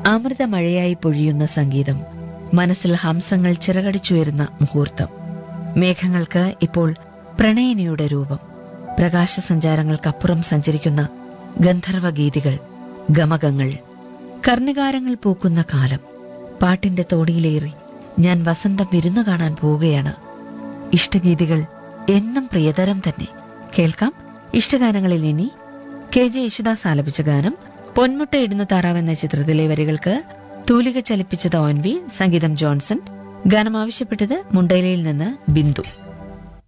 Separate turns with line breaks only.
അമൃതമഴയായി പൊഴിയുന്ന സംഗീതം മനസ്സിൽ ഹംസങ്ങൾ ചിറകടിച്ചുയരുന്ന മുഹൂർത്തം മേഘങ്ങൾക്ക് ഇപ്പോൾ പ്രണയിനിയുടെ രൂപം പ്രകാശസഞ്ചാരങ്ങൾക്കപ്പുറം സഞ്ചരിക്കുന്ന ഗന്ധർവഗീതികൾ ഗമകങ്ങൾ കർണികാരങ്ങൾ പൂക്കുന്ന കാലം പാട്ടിന്റെ തോടിയിലേറി ഞാൻ വസന്തം വിരുന്നു കാണാൻ പോവുകയാണ് ഇഷ്ടഗീതികൾ എന്നും പ്രിയതരം തന്നെ കേൾക്കാം ഇഷ്ടഗാനങ്ങളിൽ ഇനി കെ ജെ യേശുദാസ് ആലപിച്ച ഗാനം പൊന്മുട്ട ഇടുന്നു താറാവ് എന്ന ചിത്രത്തിലെ വരികൾക്ക് തൂലിക ചലിപ്പിച്ചത് ഓൻ വി സംഗീതം ജോൺസൺ ഗാനം ആവശ്യപ്പെട്ടത് മുണ്ടയിലയിൽ നിന്ന് ബിന്ദു